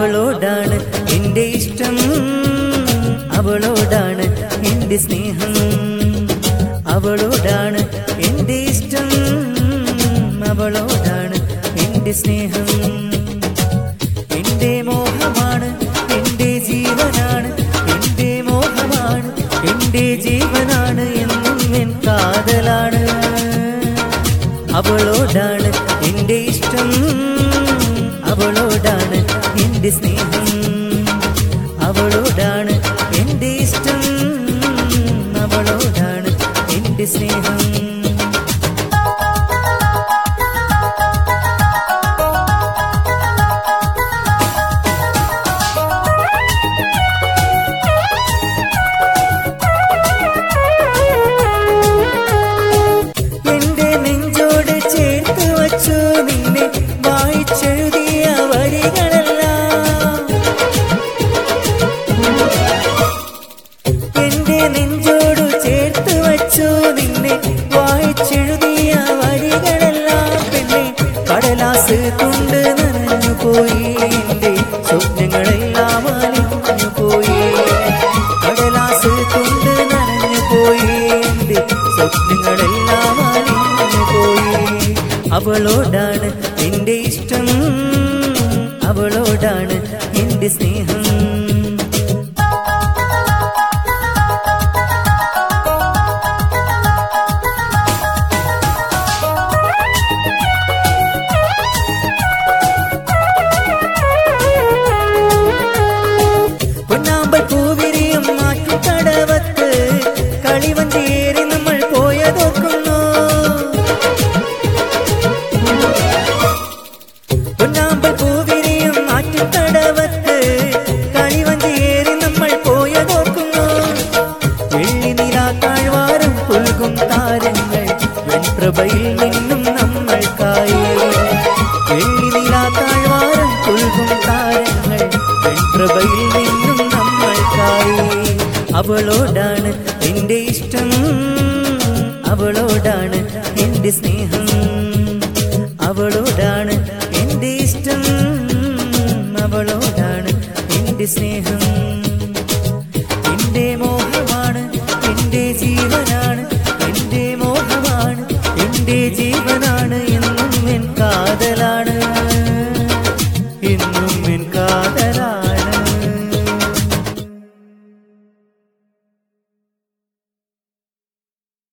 അവളോടാണ് എന്റെ ഇഷ്ടം അവളോടാണ് എന്റെ സ്നേഹം അവളോടാണ് എന്റെ ഇഷ്ടം അവളോടാണ് എന്റെ സ്നേഹം എന്റെ മോഹമാണ് എന്റെ ജീവനാണ് എന്റെ മോഹമാണ് എന്റെ ജീവനാണ് എന്നും എൻ കാതലാണ് അവളോടാണ് എന്റെ ഇഷ്ടം അവളോടാണ് എന്റെ സ്നേഹം അവളോടാണ് എന്റെ ഇഷ്ടം അവളോടാണ് എന്റെ സ്നേഹം എന്റെ നെഞ്ചോട് ചേർത്ത് വച്ചു നിന്നെ വായിച്ചെഴുതിയ വരികളെല്ലാം എന്റെ നെഞ്ചോട് ചേർത്ത് വച്ചു നിന്നെ വായിച്ചെഴുതിയ വരികളെല്ലാം പിന്നെ കടലാസ് കൊണ്ട് നനഞ്ഞു പോയി എന്റെ സ്വപ്നങ്ങളെല്ലാം അലിഞ്ഞു പോയി കടലാസ് കൊണ്ട് നനഞ്ഞു പോയി എന്റെ സ്വപ്നങ്ങളെല്ലാം അലിഞ്ഞു പോയി അവളോടാണ് എന്റെ ഇഷ്ടം അവളോടാണ് എന്റെ സ്നേഹം പൊന്നാമ്പൽ പൂവിരിയും മാറ്റുകടവത്ത് കളിവഞ്ചേരി നമ്മൾ പോയതോക്കുന്നു പൊന്നാമ്പൽ പൂവിരിയും മാറ്റുകടവത്ത് കളിവഞ്ചേരി നമ്മൾ പോയതോക്കുന്നു വെള്ളി നിലാ താഴ്വാരം പുൽകും താരങ്ങൾ വെൺപ്രഭയിൽ നിന്നും നമ്മൾക്കായി വെള്ളി നിലാ താഴ്വാരം പുൽകും താരങ്ങൾ വെൺപ്രഭയിൽ നിന്നും നമ്മൾക്കായി അവളോടാണ് എന്റെ ഇഷ്ടം അവളോടാണ് എന്റെ സ്നേഹം അവളോടാണ് എന്റെ ഇഷ്ടം അവളോടാണ് എന്റെ സ്നേഹം